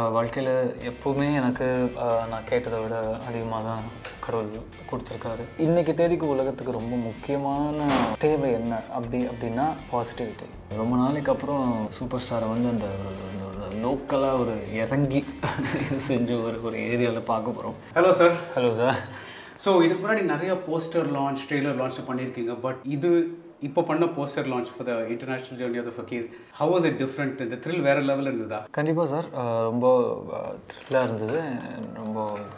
வாழ்க்கையில் எப்போவுமே எனக்கு ஆஹ், நான் கேட்டதை விட அதிகமாக தான் கடவுள் கொடுத்துருக்காரு இன்றைக்கி தேதிக்கு உலகத்துக்கு ரொம்ப முக்கியமான தேவை என்ன அப்படி அப்படின்னா பாசிட்டிவிட்டி ரொம்ப நாளைக்கு அப்புறம் சூப்பர் ஸ்டாரை வந்து அந்த லோக்கலாக ஒரு இறங்கி செஞ்ச ஒரு ஒரு ஏரியாவில் பார்க்க போகிறோம் hello sir hello sir so இதுக்கு முன்னாடி நிறைய போஸ்டர் லான்ச் ட்ரெய்லர் லான்ச் பண்ணியிருக்கீங்க பட் இது இப்போ பண்ண poster launch for the international journey of the fakir how was it different இந்த த்ரில் வேற லெவலில் இருந்ததா கண்டிப்பாக சார் ஆஹ் ரொம்ப த்ரில்லாக இருந்தது ரொம்ப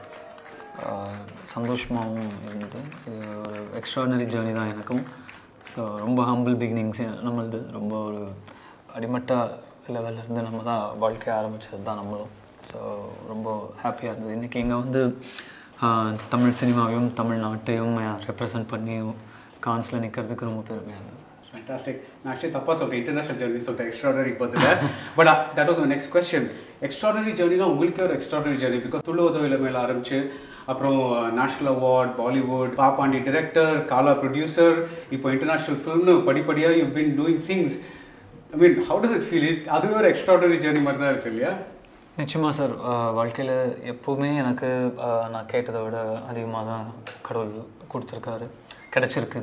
ஆஹ் சந்தோஷமாகவும் இருந்தது இது ஒரு எக்ஸ்ட்ராடனரி ஜேர்னி தான் எனக்கும் ஸோ ரொம்ப ஹம்பிள் பிகினிங்ஸ் நம்மளது ரொம்ப ஒரு அடிமட்ட லெவல்ல இருந்து நம்ம தான் வாழ்க்கைய ஆரம்பித்தது தான் நம்மளும் ஸோ ரொம்ப ஹாப்பியாக இருந்தது இன்றைக்கி இங்கே வந்து ஆஹ் தமிழ் சினிமாவையும் தமிழ்நாட்டையும் ரெப்ரசன்ட் பண்ணி கான்ஸில் நிற்கிறதுக்கு ரொம்ப பெருமையாக இருந்தது ஃபேண்டாஸ்டிக் நான் ஆக்சுவலி தப்பாக சொல்கிறேன் இன்டர்நேஷனல் ஜேர்னி சொல்லிட்டேன் எக்ஸ்ட்ராடனரி பதில் but that was next question extraordinary ஜேர்னினா உங்களுக்கே ஒரு எக்ஸ்ட்ராடனரி ஜேர்னி பிகாஸ் துள்ளு உதவியில் மேலே ஆரம்பிச்சு அப்புறம் நேஷனல் அவார்ட் பாலிவுட் பாப்பாண்டி டிரெக்டர் காலா ப்ரொடியூசர் இப்போ இன்டர்நேஷனல் ஃபில்ம்னு படிப்படியாக you been doing things I mean how does it feel it அதுவே ஒரு எக்ஸ்ட்ராடனரி ஜேர்னி மாதிரி தான் இருக்கு இல்லையா நிச்சயமாக சார் வாழ்க்கையில் எப்போவுமே எனக்கு ஆஹ், நான் கேட்டதை விட அதிகமாக தான் கடவுள் கொடுத்துருக்காரு கிடச்சிருக்கு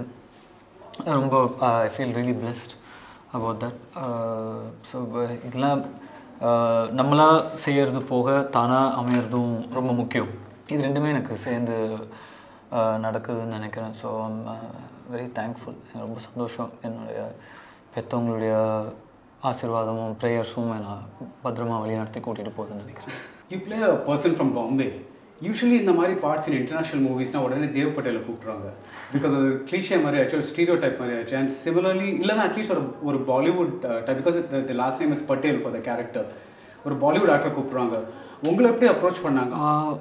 ரொம்ப I feel really blessed about that so இதெல்லாம் ஆஹ், நம்மளா செய்கிறது போக தானாக அமையிறதும் ரொம்ப முக்கியம் இது ரெண்டுமே எனக்கு சேர்ந்து ஆஹ், நடக்குதுன்னு நினைக்கிறேன் ஸோ ஐம் வெரி தேங்க்ஃபுல் ரொம்ப சந்தோஷம் என்னுடைய பெற்றவங்களுடைய ஆசீர்வாதமும் ப்ரேயர்ஸும் என்னை பத்திரமா வழிநடத்தி கூட்டிகிட்டு போகுதுன்னு நினைக்கிறேன் you play a person from Bombay usually இந்த மாதிரி பார்ட்ஸ் இன் இன்டர்நேஷனல் மூவிஸ்னால் உடனே தேவ் பட்டேலை கூப்பிட்றாங்க பிகாஸ் அது கிளீஷே மாதிரி ஆச்சு ஒரு ஸ்டீரியோ டைப் மாதிரி ஆச்சு அண்ட் சிமிலர்லி இல்லைனா அட்லீஸ்ட் ஒரு ஒரு Bollywood type because the last name is Patel for the character ஒரு பாலிவுட் ஆக்டர் கூப்பிட்றாங்க உங்களை எப்படி அப்ரோச் பண்ணாங்க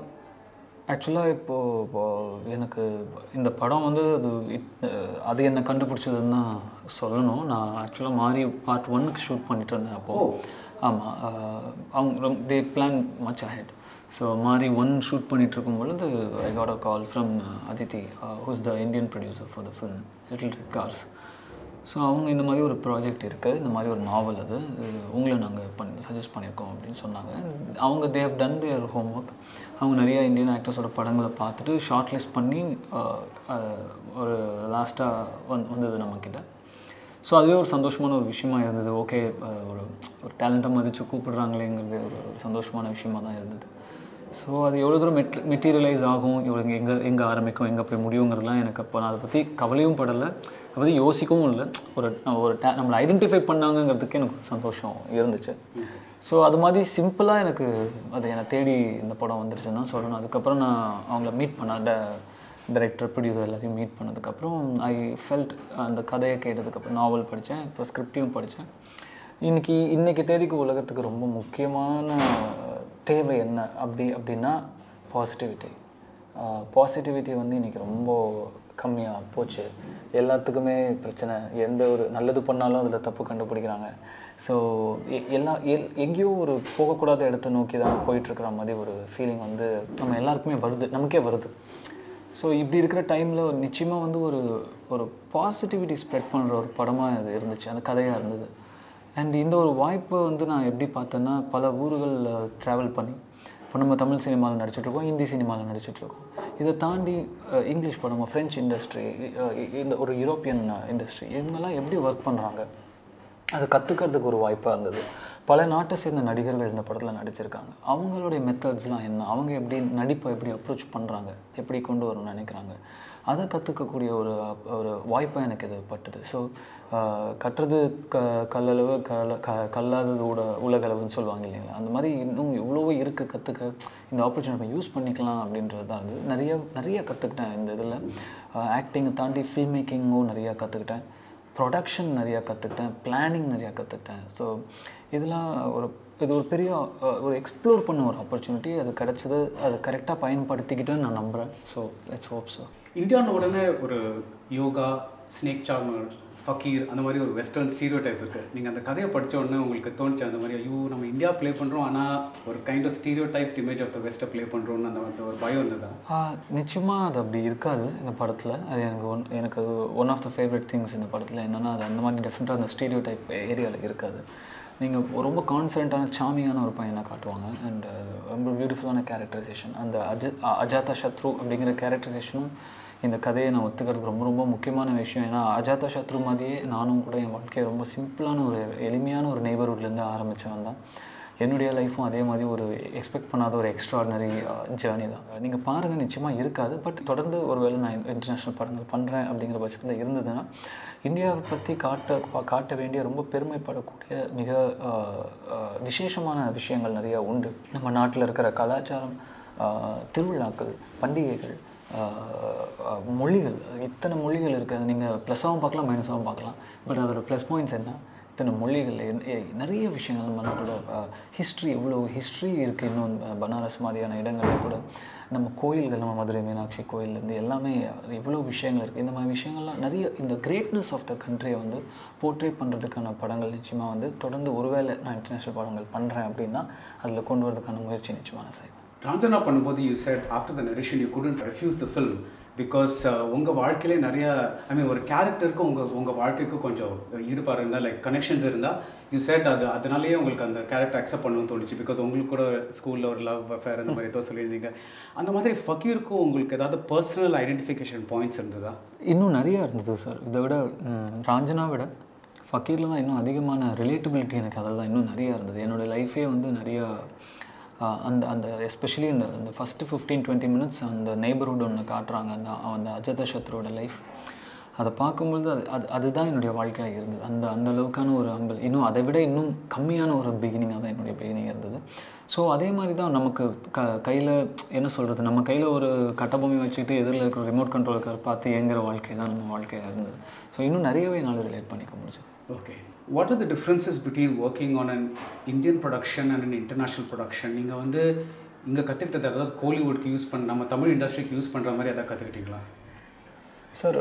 ஆக்சுவலாக இப்போது எனக்கு இந்த படம் வந்து அது it- அது என்னை கண்டுபிடிச்சதுன்னு தான் சொல்லணும் நான் ஆக்சுவலாக மாறி பார்ட் ஒன்னுக்கு ஷூட் பண்ணிட்டு இருந்தேன் அப்போது ஆமாம் அவங்க they plan much ahead so மாறி ஒன் ஷூட் பண்ணிட்டு இருக்கும் பொழுது I got a call from Aditi who's the Indian producer for the film Little Red Cars so அவங்க இந்த மாதிரி ஒரு ப்ராஜெக்ட் இருக்குது இந்த மாதிரி ஒரு நாவல் அது இது உங்களை நாங்கள் பண்ணி சஜஸ்ட் பண்ணியிருக்கோம் அப்படின்னு சொன்னாங்க அவங்க they've done their homework அவங்க நிறைய இந்தியன் ஆக்டர்ஸோட படங்களை பார்த்துட்டு ஷார்ட் லிஸ்ட் பண்ணி ஆஹ், ஆஹ், ஒரு லாஸ்ட்டாக வந் வந்தது நம்மக்கிட்ட ஸோ அதுவே ஒரு சந்தோஷமான ஒரு விஷயமா இருந்தது ஓகே ஒரு ஒரு டேலண்ட்டை மதித்து கூப்பிடுறாங்களேங்கிறது ஒரு ஒரு சந்தோஷமான விஷயமா தான் இருந்தது ஸோ அது எவ்வளோ தூரம் மெட் மெட்டீரியலைஸ் ஆகும் இவங்க எங்கே எங்கே ஆரம்பிக்கும் எங்கே போய் முடியுங்கிறதுலாம் எனக்கு அப்போ நான் அதை பற்றி கவலையும் படலை அதை பற்றி யோசிக்கவும் இல்லை ஒரு நம்ம ஒரு டே நம்மளை ஐடென்டிஃபை பண்ணாங்கங்கிறதுக்கு எனக்கு ஒரு சந்தோஷம் இருந்துச்சு ஸோ அது மாதிரி சிம்பிளாக எனக்கு அது என்னை தேடி இந்த படம் வந்துருச்சுன்னு தான் சொல்லணும் அதுக்கப்புறம் நான் அவங்கள மீட் பண்ண டைரக்டர் ப்ரொடியூசர் எல்லாத்தையும் மீட் பண்ணதுக்கப்புறம் ஐ ஃபெல்ட் அந்த கதையை கேட்டதுக்கப்புறம் நாவல் படித்தேன் அப்புறம் ஸ்கிரிப்டையும் படித்தேன் இன்னைக்கு இன்னைக்கு தேதிக்கு உலகத்துக்கு ரொம்ப முக்கியமான தேவை என்ன அப்படி அப்படின்னா பாசிட்டிவிட்டி பாசிட்டிவிட்டி வந்து இன்றைக்கி ரொம்ப கம்மியாக போச்சு எல்லாத்துக்குமே பிரச்சனை எந்த ஒரு நல்லது பண்ணாலும் அதில் தப்பு கண்டுபிடிக்கிறாங்க ஸோ எல்லா எல் எங்கேயோ ஒரு போகக்கூடாத இடத்த நோக்கி தான் போயிட்டுருக்கிற மாதிரி ஒரு ஃபீலிங் வந்து நம்ம எல்லாருக்குமே வருது நமக்கே வருது ஸோ இப்படி இருக்கிற டைமில் நிச்சயமாக வந்து ஒரு ஒரு பாசிட்டிவிட்டி ஸ்ப்ரெட் பண்ணுற ஒரு படமாக இது இருந்துச்சு அந்த கதையாக இருந்தது அண்ட் இந்த ஒரு வாய்ப்பை வந்து நான் எப்படி பார்த்தேன்னா பல ஊர்களில் ட்ராவல் பண்ணி இப்போ நம்ம தமிழ் சினிமாவில் நடிச்சிட்ருக்கோம் ஹிந்தி சினிமாவில் நடிச்சிட்ருக்கோம் இதை தாண்டி அஹ், இங்கிலீஷ் படம் ஃப்ரெஞ்ச் இண்டஸ்ட்ரி இந்த ஒரு யூரோப்பியன் இண்டஸ்ட்ரி இவங்கெல்லாம் எப்படி ஒர்க் பண்ணுறாங்க அது கற்றுக்கிறதுக்கு ஒரு வாய்ப்பாக இருந்தது பல நாட்டை சேர்ந்த நடிகர்கள் இந்த படத்தில் நடிச்சிருக்காங்க அவங்களுடைய மெத்தட்ஸ்லாம் என்ன அவங்க எப்படி நடிப்பை எப்படி அப்ரோச் பண்ணுறாங்க எப்படி கொண்டு வரணும்னு நினைக்கிறாங்க அதை கற்றுக்கக்கூடிய ஒரு ஒரு வாய்ப்பாக எனக்கு இது பட்டுது ஸோ கட்டுறது க கல்லளவு கல க கல்லாதது உட உலகளவுன்னு சொல்லுவாங்க இல்லைங்களா அந்த மாதிரி இன்னும் எவ்வளவோ இருக்குது கற்றுக்க இந்த ஆப்பர்ச்சுனிட்டி யூஸ் பண்ணிக்கலாம் அப்படின்றது தான் இருந்தது நிறைய நிறைய கற்றுக்கிட்டேன் இந்த இதில் ஆக்டிங்கை தாண்டி ஃபில்ம் மேக்கிங்கும் நிறையா கற்றுக்கிட்டேன் ப்ரொடக்ஷன் நிறையா கற்றுக்கிட்டேன் பிளானிங் நிறையா கற்றுக்கிட்டேன் ஸோ இதெல்லாம் ஒரு இது ஒரு பெரிய அஹ், ஒரு எக்ஸ்ப்ளோர் பண்ண ஒரு ஆப்பர்ச்சுனிட்டி அது கிடச்சது அது கரெக்டாக பயன்படுத்திக்கிட்டேன்னு நான் நம்புகிறேன் ஸோ லெட்ஸ் ஹோப் ஸோ இந்தியான்னு உடனே ஒரு யோகா ஸ்னேக் சார்மர் ஃபக்கீர் அந்த மாதிரி ஒரு வெஸ்டர்ன் ஸ்டீரியோ டைப் இருக்குது நீங்கள் அந்த கதையை படிச்ச உடனே உங்களுக்கு தோணுச்சு அந்த மாதிரி ஐயோ நம்ம இந்தியா ப்ளே பண்ணுறோம் ஆனால் ஒரு kind of stereotype image of the வெஸ்ட்டை ப்ளே பண்ணுறோன்னு அந்த அந்த ஒரு பயம் இருந்ததா நிச்சயமாக அது அப்படி இருக்காது இந்த படத்தில் அது எனக்கு ஒன் எனக்கு அது one of the favourite things இந்த படத்தில் என்னென்னா அது அந்த மாதிரி டெஃபினட்டாக அந்த ஸ்டீரியோ டைப் ஏரியாவில் இருக்காது நீங்கள் ரொம்ப கான்ஃபிடென்ட்டான சாமியான ஒரு பையனை காட்டுவாங்க அண்ட் ரொம்ப பியூட்டிஃபுல்லான கேரக்டரைசேஷன் அந்த அஜ அ- அஜாதா சத்ரு அப்படிங்கிற கேரக்டரைசேஷனும் இந்த கதையை நான் ஒத்துக்கிறது ரொம்ப ரொம்ப முக்கியமான விஷயம் ஏன்னா அஜாதா சத்ரு மாதிரியே நானும் கூட என் வாழ்க்கையை ரொம்ப சிம்பிளான ஒரு எளிமையான ஒரு நெய்பர்ஹுட்லேருந்து ஆரம்பித்தவன் தான் என்னுடைய லைஃப்பும் அதே மாதிரி ஒரு எக்ஸ்பெக்ட் பண்ணாத ஒரு எக்ஸ்ட்ராடினரி ஜேர்னி தான் நீங்கள் பாருங்கள் நிச்சயமாக இருக்காது பட் தொடர்ந்து ஒருவேளை நான் இன்டர்நேஷ்னல் படங்கள் பண்ணுறேன் அப்படிங்கிற பட்சத்தில் இருந்ததுன்னா இந்தியாவை பற்றி காட்ட பா- காட்ட வேண்டிய ரொம்ப பெருமைப்படக்கூடிய மிக ஆஹ், ஆஹ், விசேஷமான விஷயங்கள் நிறைய உண்டு நம்ம நாட்டில் இருக்கிற கலாச்சாரம் ஆஹ், திருவிழாக்கள் பண்டிகைகள் ஆஹ், ஆஹ், மொழிகள் இத்தனை மொழிகள் இருக்குது நீங்கள் ப்ளஸ்ஸாகவும் பார்க்கலாம் மைனஸாகவும் பார்க்கலாம் பட் அதோட ப்ளஸ் பாயிண்ட்ஸ் என்ன இத்தனை மொழிகள் என்- எ- நிறைய விஷயங்கள் நம்ம நாட்டோட ஹிஸ்ட்ரி எவ்வளோ ஹிஸ்ட்ரி இருக்குது இன்னும் ப- பனாரஸ் மாதிரியான இடங்களில் கூட நம்ம கோயில்கள் நம்ம மதுரை மீனாட்சி கோயில்லேருந்து எல்லாமே இவ்வளோ விஷயங்கள் இருக்குது இந்த மாதிரி விஷயங்கள்லாம் நிறைய இந்த கிரேட்னஸ் ஆஃப் த கண்ட்ரியை வந்து போர்ட்ரே பண்ணுறதுக்கான படங்கள் நிச்சயமாக வந்து தொடர்ந்து ஒருவேளை நான் இன்டர்நேஷ்னல் படங்கள் பண்ணுறேன் அப்படின்னா அதில் கொண்டு வரதுக்கான முயற்சி நிச்சயமாக நான் செய்வேன் ராஞ்சனா பண்ணும்போது you said after the narration you couldn't refuse the film because உங்கள் வாழ்க்கையிலே நிறைய ஐ மீன் ஒரு கேரக்டருக்கு உங்கள் உங்கள் வாழ்க்கைக்கும் கொஞ்சம் ஈடுபாடு இருந்தால் லைக் கனெக்ஷன்ஸ் இருந்தால் யூ செட் அது அதனாலேயே உங்களுக்கு அந்த கேரக்டர் அக்செப்ட் பண்ணணும்னு தோணுச்சு பிகாஸ் உங்களுக்கு கூட ஸ்கூலில் ஒரு லவ் அஃபேர் அந்த மாதிரி ஏதோ சொல்லியிருந்தீங்க அந்த மாதிரி ஃபக்கீருக்கும் உங்களுக்கு ஏதாவது பர்சனல் ஐடென்டிஃபிகேஷன் பாயிண்ட்ஸ் இருந்ததா இன்னும் நிறையா இருந்தது சார் இதை விட ம், ராஞ்சனா விட ஃபக்கீரில் தான் இன்னும் அதிகமான ரிலேட்டபிலிட்டி எனக்கு அதில் தான் இன்னும் நிறையா இருந்தது என்னோட லைஃபே வந்து நிறையா ஆ, அந்த அந்த எஸ்பெஷலி அந்த அந்த ஃபஸ்ட்டு ஃபிஃப்டீன் டுவெண்ட்டி மினிட்ஸ் அந்த நெய்பர்ஹுட் ஒன்று காட்டுறாங்க அந்த அந்த அஜத சத்ருவோட லைஃப் அதை பார்க்கும்பொழுது அது அது அதுதான் என்னுடைய வாழ்க்கையாக இருந்தது அந்த அந்த அளவுக்கான ஒரு அம்பல் இன்னும் அதை விட இன்னும் கம்மியான ஒரு பிகினிங்காக தான் என்னுடைய பிகினிங் இருந்தது ஸோ அதே மாதிரி தான் நமக்கு க கையில் என்ன சொல்கிறது நம்ம கையில் ஒரு கட்டபொம்மை வச்சுக்கிட்டு எதிரில் இருக்கிற ரிமோட் கண்ட்ரோலுக்கார் பார்த்து இயங்குற வாழ்க்கை தான் நம்ம வாழ்க்கையாக இருந்தது ஸோ இன்னும் நிறையவே என்னால் ரிலேட் பண்ணிக்க முடிஞ்சது okay what are the differences between working on an Indian production and an international production நீங்கள் வந்து இங்கே கற்றுக்கிட்டது அதாவது கோலிவுட்க்கு யூஸ் பண்ண நம்ம தமிழ் இண்டஸ்ட்ரிக்கு யூஸ் பண்ணுற மாதிரி எதாவது கற்றுக்கிட்டீங்களா சார்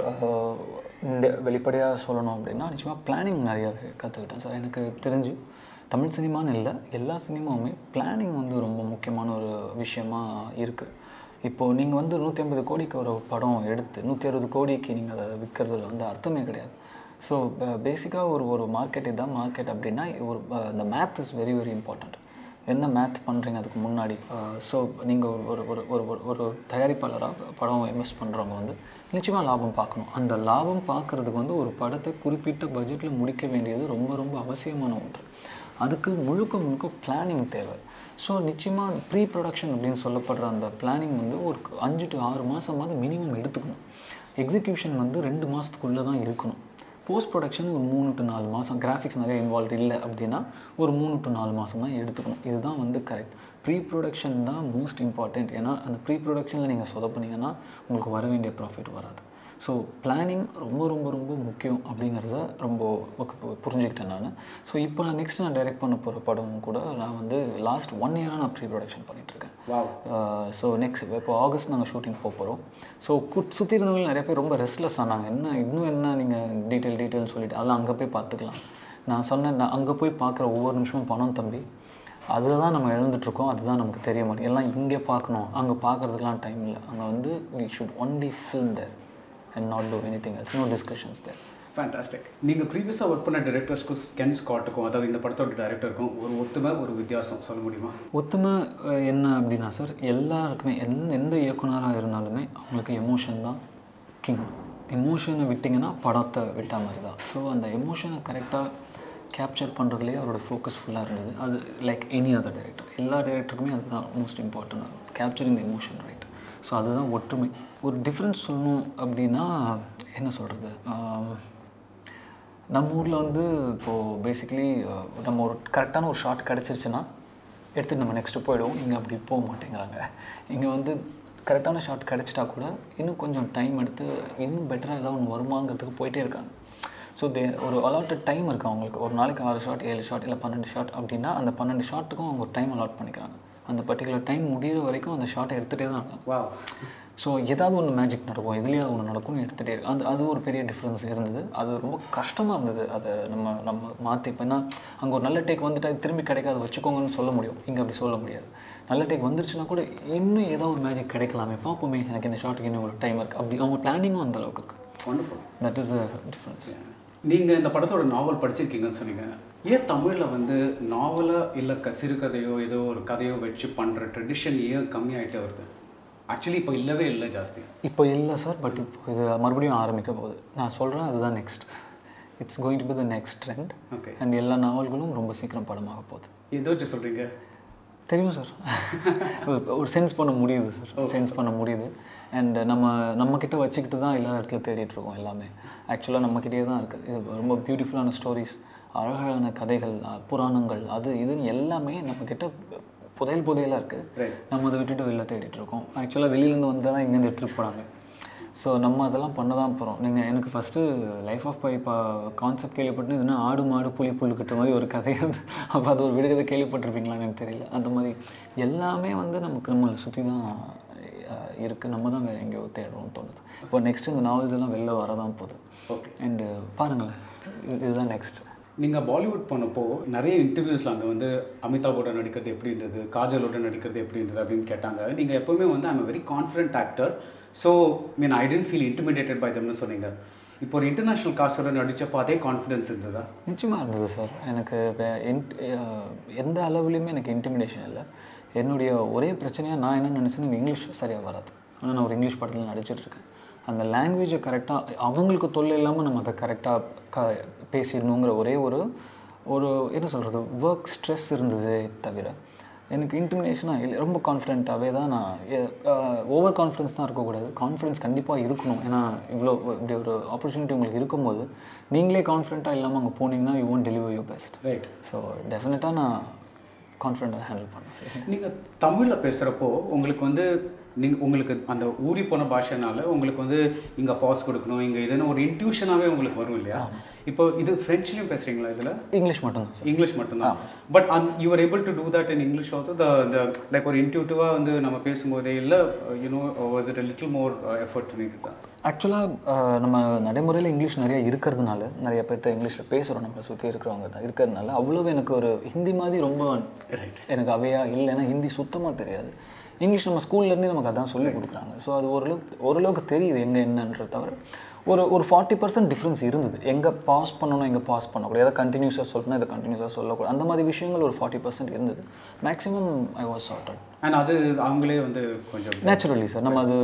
இந்த வெளிப்படையாக சொல்லணும் அப்படின்னா நிச்சயமாக பிளானிங் நிறையாவே கற்றுக்கிட்டேன் சார் எனக்கு தெரிஞ்சு தமிழ் சினிமான்னு இல்லை எல்லா சினிமாவுமே பிளானிங் வந்து ரொம்ப முக்கியமான ஒரு விஷயமா இருக்குது இப்போது நீங்கள் வந்து நூற்றி ஐம்பது கோடிக்கு ஒரு படம் எடுத்து நூற்றி அறுபது கோடிக்கு நீங்கள் அதை விற்கிறதுல வந்து அர்த்தமே கிடையாது ஸோ பேசிக்காக ஒரு ஒரு மார்க்கெட் இதுதான் மார்க்கெட் அப்படின்னா ஒரு இந்த math is very very important என்ன மேத் பண்ணுறீங்க அதுக்கு முன்னாடி ஸோ நீங்கள் ஒரு ஒரு ஒரு ஒரு ஒரு தயாரிப்பாளராக படம் இன்வெஸ்ட் பண்ணுறவங்க வந்து நிச்சயமாக லாபம் பார்க்கணும் அந்த லாபம் பார்க்குறதுக்கு வந்து ஒரு படத்தை குறிப்பிட்ட பட்ஜெட்டில் முடிக்க வேண்டியது ரொம்ப ரொம்ப அவசியமான ஒன்று அதுக்கு முழுக்க முழுக்க பிளானிங் தேவை ஸோ நிச்சயமாக ப்ரீ ப்ரொடக்ஷன் அப்படின்னு சொல்லப்படுற அந்த பிளானிங் வந்து ஒரு அஞ்சு டு ஆறு மாதமாவது மினிமம் எடுத்துக்கணும் எக்ஸிக்யூஷன் வந்து ரெண்டு மாதத்துக்குள்ளே தான் இருக்கணும் போஸ்ட் ப்ரொடக்ஷன் ஒரு மூணு டு நாலு மாதம் கிராஃபிக்ஸ் நிறைய இன்வால்வ் இல்லை அப்படின்னா ஒரு மூணு டு நாலு மாதம் தான் எடுத்துக்கணும் இதுதான் வந்து கரெக்ட் ப்ரீ ப்ரொடக்ஷன் தான் மோஸ்ட் இம்பார்ட்டண்ட் ஏன்னா அந்த ப்ரீ ப்ரொடக்ஷனில் நீங்கள் சொதப்புனீங்கன்னா உங்களுக்கு வர வேண்டிய ப்ராஃபிட் வராது ஸோ பிளானிங் ரொம்ப ரொம்ப ரொம்ப முக்கியம் அப்படிங்கிறத ரொம்ப பு- புரிஞ்சுக்கிட்டேன் நான் ஸோ இப்போ நான் நெக்ஸ்ட் நான் டைரக்ட் பண்ண போகிற படம் கூட நான் வந்து லாஸ்ட் ஒன் இயராக நான் ப்ரீ ப்ரொடக்ஷன் பண்ணிகிட்ருக்கேன் வாவ் ஸோ நெக்ஸ்ட் இப்போ ஆகஸ்ட் நாங்கள் ஷூட்டிங் போக போகிறோம் ஸோ குட் சுற்றி இருந்தவங்க நிறைய பேர் ரொம்ப ரெஸ்ட்லெஸ் ஆனாங்க என்ன இன்னும் என்ன நீங்கள் டீட்டெயில் டீட்டெயில்னு சொல்லிட்டு அதெல்லாம் அங்கே போய் பார்த்துக்கலாம் நான் சொன்னேன் நான் அங்கே போய் பார்க்குற ஒவ்வொரு நிமிஷமும் பணம் தம்பி அதில் தான் நம்ம எழுந்துட்டுருக்கோம் அதுதான் நமக்கு தெரிய மாட்டேங்குது எல்லாம் இங்கே பார்க்கணும் அங்கே பார்க்குறதுக்கெலாம் டைம் இல்லை அங்கே வந்து we shoot only film there and not do anything else no discussions there fantastic நீங்கள் ப்ரீவியஸாக ஒர்க் பண்ண டேரக்டர்ஸ்க்கும் கென் ஸ்காட்டுக்கும் அதாவது இந்த படத்தோட டேரக்டருக்கும் ஒரு ஒத்துமை ஒரு வித்தியாசம் சொல்ல முடியுமா ஒத்துமை அஹ், என்ன அப்படின்னா சார் எல்லாருக்குமே எந்த எந்த இயக்குனராக இருந்தாலுமே அவங்களுக்கு எமோஷன் தான் கிங் எமோஷனை விட்டிங்கன்னா படத்தை விட்ட மாதிரி தான் ஸோ அந்த எமோஷனை கரெக்டாக கேப்சர் பண்ணுறதுலேயே அவரோட ஃபோக்கஸ் ஃபுல்லாக இருந்தது அது லைக் எனி அதர் டைரக்டர் எல்லா டைரக்டருக்குமே அதுதான் most important capturing the emotion right so அதுதான் ஒற்றுமை ஒரு டிஃப்ரென்ஸ் சொல்லணும் அப்படின்னா என்ன சொல்கிறது நம்ம ஊரில் வந்து இப்போது பேசிக்கலி நம்ம ஒரு கரெக்டான ஒரு ஷாட் கிடச்சிருச்சுன்னா எடுத்து நம்ம நெக்ஸ்ட்டு போயிடுவோம் இங்கே அப்படி போக மாட்டேங்கிறாங்க இங்கே வந்து கரெக்டான ஷாட் கிடச்சிட்டா கூட இன்னும் கொஞ்சம் டைம் எடுத்து இன்னும் பெட்டராக ஏதாவது ஒன்று வருமாங்கிறதுக்கு போயிட்டே இருக்காங்க ஸோ தே ஒரு அலாட்டட் டைம் இருக்குது அவங்களுக்கு ஒரு நாளைக்கு ஆறு ஷாட் ஏழு ஷாட் இல்லை பன்னெண்டு ஷாட் அப்படின்னா அந்த பன்னெண்டு ஷாட்டுக்கும் அவங்க ஒரு டைம் அலாட் பண்ணிக்கிறாங்க அந்த பர்டிகுலர் டைம் முடிகிற வரைக்கும் அந்த ஷாட்டை எடுத்துகிட்டே தான் இருக்காங்க வாவ் ஸோ ஏதாவது ஒன்று மேஜிக் நடக்கும் எதுலேயாவது ஒன்று நடக்கும்னு எடுத்துகிட்டே இருக்கு அந்த அது ஒரு பெரிய டிஃப்ரென்ஸ் இருந்தது அது ரொம்ப கஷ்டமாக இருந்தது அதை நம்ம நம்ம மாற்றி இப்போ ஏன்னா அங்கே ஒரு நல்ல டேக் வந்துட்டு அது திரும்பி கிடைக்காது வச்சுக்கோங்கன்னு சொல்ல முடியும் இங்கே அப்படி சொல்ல முடியாது நல்ல டேக் வந்துருச்சுன்னா கூட இன்னும் ஏதோ ஒரு மேஜிக் கிடைக்கலாமே பார்ப்போமே எனக்கு இந்த ஷாட்டுக்கு இன்னும் ஒரு டைம் இருக்குது அப்படி அவங்க பிளானிங்கும் அந்த அளவுக்கு இருக்குது wonderful that is the difference நீங்கள் இந்த படத்தோட நாவல் படிச்சிருக்கீங்கன்னு சொன்னீங்க ஏன் தமிழில் வந்து நாவலா இல்லை க சிறுகதையோ ஏதோ ஒரு கதையோ வச்சு பண்ணுற ட்ரெடிஷன் ஏன் கம்மியாயிட்டே வருது ஆக்சுவலி இப்போ இல்லவே இல்லை ஜாஸ்தி இப்போ இல்லை சார் பட் இப்போ இது மறுபடியும் ஆரம்பிக்க போகுது நான் சொல்கிறேன் அதுதான் next it's going to be the next trend okay and எல்லா நாவல்களும் ரொம்ப சீக்கிரம் படமாக போகுது ஏதோ வச்சு சொல்கிறீங்க தெரியும் சார் ஒரு சென்ஸ் பண்ண முடியுது சார் சென்ஸ் பண்ண முடியுது அண்ட் நம்ம நம்மக்கிட்ட வச்சுக்கிட்டு தான் எல்லா இடத்துல தேடிட்டு இருக்கோம் எல்லாமே ஆக்சுவலாக நம்மக்கிட்டே தான் இருக்குது இது ரொம்ப பியூட்டிஃபுல்லான ஸ்டோரிஸ் அழகான கதைகள் அஹ், புராணங்கள் அது இதுன்னு எல்லாமே நம்மக்கிட்ட புதையல் புதையலாக இருக்குது Right. நம்ம அதை விட்டுட்டு வெளில தேடிட்டு இருக்கோம் ஆக்சுவலாக வெளியிலேருந்து வந்து தான் இங்கேருந்து எடுத்துகிட்டு போகிறாங்க ஸோ நம்ம அதெல்லாம் பண்ண தான் போகிறோம் நீங்கள் எனக்கு ஃபஸ்ட்டு லைஃப் ஆஃப் பை இப்போ கான்செப்ட் கேள்விப்பட்டு இதுனா ஆடு மாடு புலி புல்லுக்கிட்ட மாதிரி ஒரு கதை வந்து அப்போ அது ஒரு விடுகதை கேள்விப்பட்டிருப்பீங்களான்னு எனக்கு தெரியல அந்த மாதிரி எல்லாமே வந்து நமக்கு நம்மளை சுற்றி தான் இருக்குது நம்ம தான் வேறு எங்கேயோ தேடுறோம்னு தோணுது இப்போ நெக்ஸ்ட் இந்த நாவல்ஸ் எல்லாம் வெளில வரதான் போகுது ஓகே அண்டு பாருங்களேன் இது- இதுதான் நெக்ஸ்ட் நீங்கள் பாலிவுட் போனப்போ நிறைய இன்டர்வியூஸில் அங்கே வந்து அமிதாபோட நடிக்கிறது எப்படி இருந்தது காஜலோட நடிக்கிறது எப்படி இருந்தது அப்படின்னு கேட்டாங்க நீங்கள் எப்போவுமே வந்து I'm very confident actor so mean I tend feel intimidated by தம்னு சொன்னீங்க இப்போ ஒரு இன்டர்நேஷ்னல் காஸ்டோட நடிச்சப்போ அதே கான்ஃபிடன்ஸ் இருந்ததா நிச்சயமாக இருந்தது சார் எனக்கு வே- இன்ட்- அஹ் எந்த அளவுலையுமே எனக்கு இன்டிமிடேஷன் இல்லை என்னுடைய ஒரே பிரச்சனையாக நான் என்ன நினச்சேன்னா எனக்கு இங்கிலீஷ் சரியாக வராது ஆனால் நான் ஒரு இங்கிலீஷ் படத்தில் நடிச்சிட்டு இருக்கேன் அந்த லாங்குவேஜை கரெக்டாக அவங்களுக்கு தொல்லை இல்லாமல் நம்ம அதை கரெக்டாக க பேசிடணுங்கிற ஒரே ஒரு ஒரு என்ன சொல்கிறது ஒர்க் ஸ்ட்ரெஸ் இருந்ததே தவிர எனக்கு இன்டிமினேஷனாக இல்லை ரொம்ப கான்ஃபிடென்ட்டாகவே தான் நான் ஓவர் கான்ஃபிடன்ஸ் தான் இருக்கக்கூடாது கான்ஃபிடன்ஸ் கண்டிப்பாக இருக்கணும் ஏன்னா இவ்வளோ இப்படி ஒரு ஆப்பர்ச்சுனிட்டி உங்களுக்கு இருக்கும்போது நீங்களே கான்ஃபிடென்ட்டாக இல்லாமல் அங்கே போனீங்கன்னா you won't deliver your best right so டெஃபினட்டாக நான் கான்ஃபிடென்ட்டாக ஹேண்டில் பண்ணேன் சரி நீங்கள் தமிழில் பேசுகிறப்போ உங்களுக்கு வந்து நீங்கள் உங்களுக்கு அந்த ஊறி போன பாஷைனால உங்களுக்கு வந்து இங்கே பாஸ் கொடுக்கணும் இங்கே இதுன்னு ஒரு இன்ட்யூஷனாகவே உங்களுக்கு வரும் இல்லையா இப்போ இது ஃப்ரெஞ்ச்லேயும் பேசுகிறீங்களா இதில் இங்கிலீஷ் மட்டும்தான் சார் இங்கிலீஷ் மட்டும்தான் but and you are able to do that in English also the இந்த லைக் ஒரு இன்ட்யூட்டிவாக வந்து நம்ம பேசும்போதே இல்லை you know was it little more effort need தான் ஆக்சுவலாக நம்ம நடைமுறையில் இங்கிலீஷ் நிறைய இருக்கிறதுனால நிறைய பேர்கிட்ட இங்கிலீஷில் பேசுகிறோம் நம்மளை சுற்றி இருக்கிறவங்க தான் இருக்கிறதுனால அவ்வளோ எனக்கு ஒரு ஹிந்தி மாதிரி ரொம்ப எனக்கு அவையா இல்லை ஏன்னா ஹிந்தி சுத்தமாக தெரியாது இங்கிலீஷ் நம்ம ஸ்கூல்லேருந்தே நமக்கு அதான் சொல்லி கொடுக்குறாங்க ஸோ அது ஓரளவுக்கு ஓரளவுக்கு தெரியுது எங்கே என்னன்றது தவிர ஒரு ஒரு ஃபார்ட்டி பர்சன்ட் டிஃப்ரென்ஸ் இருந்தது எங்கே பாஸ் பண்ணணும் எங்கே பாஸ் பண்ணக்கூடாது எதை கண்டினியூஸாக சொல்லணும் இதை கண்டினியூஸாக சொல்லக்கூடாது அந்த மாதிரி விஷயங்கள் ஒரு ஃபார்ட்டி பர்சன்ட் இருந்தது maximum I was charted and அது அவங்களே வந்து கொஞ்சம் நேச்சுரலி சார் நம்ம அது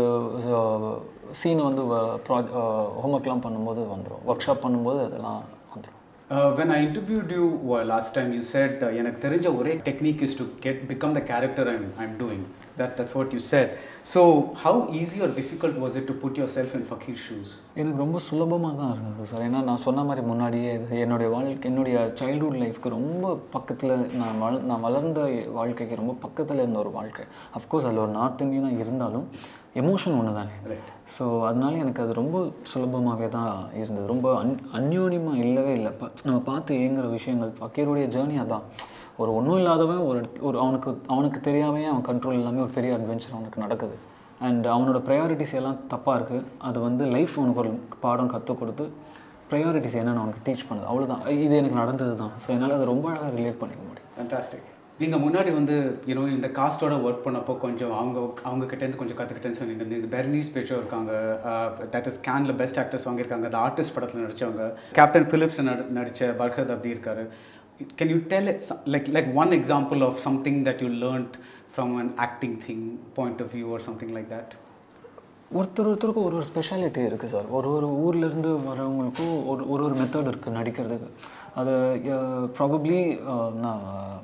சீனை வந்து ப்ராஜ் ஹோம்ஒர்க்லாம் பண்ணும்போது வந்துடும் ஒர்க் ஷாப் பண்ணும்போது அதெல்லாம் வந்துடும் Uh, when I interviewed you uh, last time, you said uh, எனக்கு தெரிஞ்ச ஒரே technique is to get become the character I'm I'm doing. That that's what you said. So how easy or difficult was it to put yourself in Fakir's shoes? எனக்கு ரொம்ப சுலபமாக தான் இருந்தது sir ஏன்னா நான் சொன்ன மாதிரி முன்னாடியே இது என்னுடைய வாழ்க்கை என்னுடைய சைல்ட்ஹுட் லைஃப்க்கு ரொம்ப பக்கத்தில் நான் வள நான் வளர்ந்த வாழ்க்கைக்கு ரொம்ப பக்கத்தில் இருந்த ஒரு வாழ்க்கை அஃப்கோர்ஸ் அதில் ஒரு நார்த் இந்தியனாக இருந்தாலும் எமோஷன் ஒன்று தானே Right. ஸோ அதனால எனக்கு அது ரொம்ப சுலபமாகவே தான் இருந்தது ரொம்ப அன் அந்யோன்யமாக இல்லவே இல்லை ப நம்ம பார்த்து ஏங்குற விஷயங்கள் ஃபக்கீருடைய ஜேர்னி அதான் ஒரு ஒன்றும் இல்லாதவன் ஒரு ஒரு அவனுக்கு அவனுக்கு தெரியாமே அவன் கண்ட்ரோல் எல்லாமே ஒரு பெரிய அட்வென்ச்சர் அவனுக்கு நடக்குது அண்ட் அவனோட ப்ரையாரிட்டிஸ் எல்லாம் தப்பாக இருக்குது அது வந்து லைஃப் அவனுக்கு ஒரு பாடம் கற்றுக் கொடுத்து ப்ரையாரிட்டிஸ் என்னென்னு அவனுக்கு டீச் பண்ணுது அவ்வளோதான் இது எனக்கு நடந்தது தான் ஸோ என்னால் அதை ரொம்ப அழகாக ரிலேட் பண்ணிக்க முடியும் ஃபேண்டாஸ்டிக் நீங்கள் முன்னாடி வந்து யூனோ இந்த காஸ்டோட ஒர்க் பண்ணப்போ கொஞ்சம் அவங்க அவங்க கிட்டேருந்து கொஞ்சம் கற்றுக்கிட்டேன்னு சொன்னீங்க இந்த பெர்னீஸ் பேச்சோ இருக்காங்க தட் இஸ் கேனில் பெஸ்ட் ஆக்டர்ஸ் வாங்கியிருக்காங்க அந்த ஆர்டிஸ்ட் படத்தில் நடித்தவங்க கேப்டன் ஃபிலிப்ஸ் நடி நடித்த பர்கத் அப்தி இருக்காரு can you tell like like one example of something that you learned from an acting thing point of view or something like that ஒருத்தர் ஒருத்தருக்கும் ஒரு ஒரு ஸ்பெஷாலிட்டி இருக்குது சார் ஒரு ஒரு ஊர்லேருந்து வரவங்களுக்கும் ஒரு ஒரு ஒரு மெத்தட் இருக்குது நடிக்கிறதுக்கு அது ப்ராபப்ளி நான்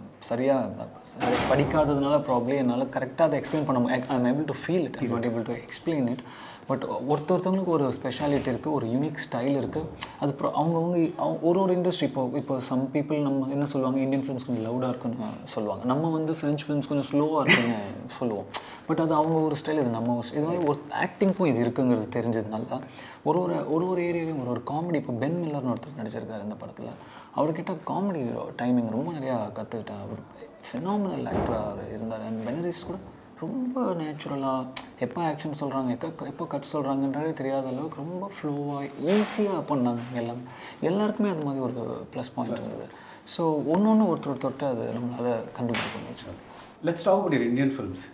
சரியாக படிக்காததுனால ப்ராப்ளி என்னால் கரெக்டாக அதை எக்ஸ்பிளைன் பண்ண I am able to feel it I not able to explain it but ஒருத்த ஒருத்தவங்களுக்கு ஒரு ஸ்பெஷாலிட்டி இருக்குது ஒரு யூனிக் ஸ்டைல் இருக்குது அது அப்புறம் அவங்கவுங்க அவங்க ஒரு ஒரு இண்டஸ்ட்ரி இப்போ இப்போ சம் பீப்புள் நம்ம என்ன சொல்லுவாங்க இந்தியன் ஃபிலிம்ஸ் கொஞ்சம் லவுடாக இருக்குன்னு சொல்லுவாங்க நம்ம வந்து ஃப்ரெஞ்ச் ஃபிலிம்ஸ் கொஞ்சம் ஸ்லோவாக இருக்குன்னு சொல்லுவோம் பட் அது அவங்க ஒரு ஸ்டைல் இது நம்ம ஒரு இது மாதிரி ஒரு ஆக்டிங்க்கும் இது இருக்குங்கிறது தெரிஞ்சதுனால ஒரு ஒரு ஒரு ஒரு ஏரியாலையும் ஒரு ஒரு காமெடி இப்போ பென் மில்லர்னு ஒருத்தர் நடிச்சிருக்காரு இந்த படத்தில் அவர்கிட்ட காமெடி டைமிங் ரொம்ப நிறையா கற்றுக்கிட்டேன் அவர் ஃபினாமினல் ஆக்டராக அவர் இருந்தார் அண்ட் பெனரிஸ் கூட ரொம்ப நேச்சுரலாக எப்போ ஆக்ஷன் சொல்கிறாங்க எப்போ எப்போ கட் சொல்கிறாங்கன்றதே தெரியாத அளவுக்கு ரொம்ப ஃப்ளோவாக ஈஸியாக பண்ணாங்க எல்லாம் எல்லாருக்குமே அது மாதிரி ஒரு ப்ளஸ் பாயிண்ட் இருந்தது ஸோ ஒன்று ஒன்று ஒருத்தர் தொட்டு அது நம்மளால் கண்டுபிடிக்க முடிச்சு let's talk about your Indian films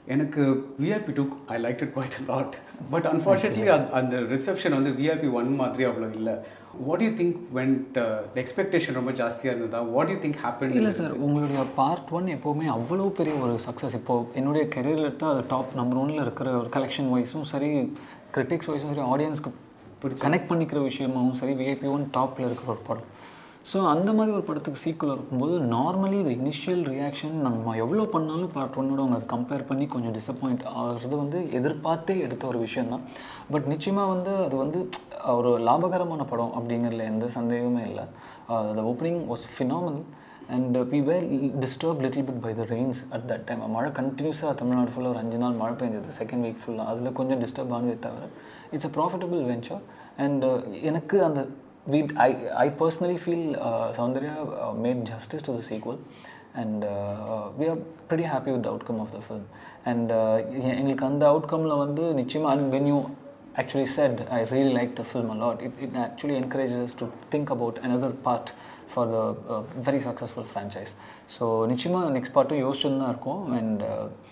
எனக்கு VIP two I like it quite a lot but unfortunately அந்த ரிசப்ஷன் வந்து விஐபி ஒன் மாதிரி அவ்வளோ இல்லை what you think went expectation ரொம்ப ஜாஸ்தியாக இருந்ததா வாட் யூ திங்க் ஹேப்பன் இல்லை சார் உங்களுடைய பார்ட் ஒன் எப்போவுமே அவ்வளோ பெரிய ஒரு சக்ஸஸ் இப்போது என்னுடைய கெரியரில் எடுத்தால் அது டாப் நம்பர் ஒன்ல இருக்கிற ஒரு கலெக்ஷன் வைஸும் சரி கிரிட்டிக்ஸ் வைஸும் சரி ஆடியன்ஸ்க்கு கனெக்ட் பண்ணிக்கிற விஷயமாவும் சரி விஐபி ஒன் டாப்பில் இருக்கிற ஒரு படம் ஸோ அந்த மாதிரி ஒரு படத்துக்கு சீக்குவல் இருக்கும்போது நார்மலி இந்த இனிஷியல் ரியாக்ஷன் நம்ம எவ்வளோ பண்ணாலும் பார்ட் ஒன்னோட அவங்க கம்பேர் பண்ணி கொஞ்சம் டிசப்பாயிண்ட் ஆகிறது வந்து எதிர்பார்த்தே எடுத்த ஒரு விஷயம் தான் பட் நிச்சயமாக வந்து அது வந்து ஒரு லாபகரமான படம் அப்படிங்கிறதுல எந்த சந்தேகமே இல்லை the opening was phenomenal and we were disturb little bit by the rains at that time மழை கண்டினியூஸாக தமிழ்நாடு ஃபுல்லாக ஒரு அஞ்சு நாள் மழை பெஞ்சது செகண்ட் வீக் ஃபுல்லாக அதில் கொஞ்சம் டிஸ்டர்ப் ஆனதே தவிர it's a profitable venture and எனக்கு அந்த we I, I personally feel uh, Soundarya uh, made justice to the sequel and uh, we are pretty happy with the outcome of the film and uh, எங்களுக்கு அந்த அவுட்கமில் வந்து நிச்சயமாக and when you actually said I really liked the film a lot it, it actually encourages us to think about another part for the uh, very successful franchise so நிச்சயமாக next பார்ட்டும் யோசிச்சுன்னு தான் இருக்கோம் and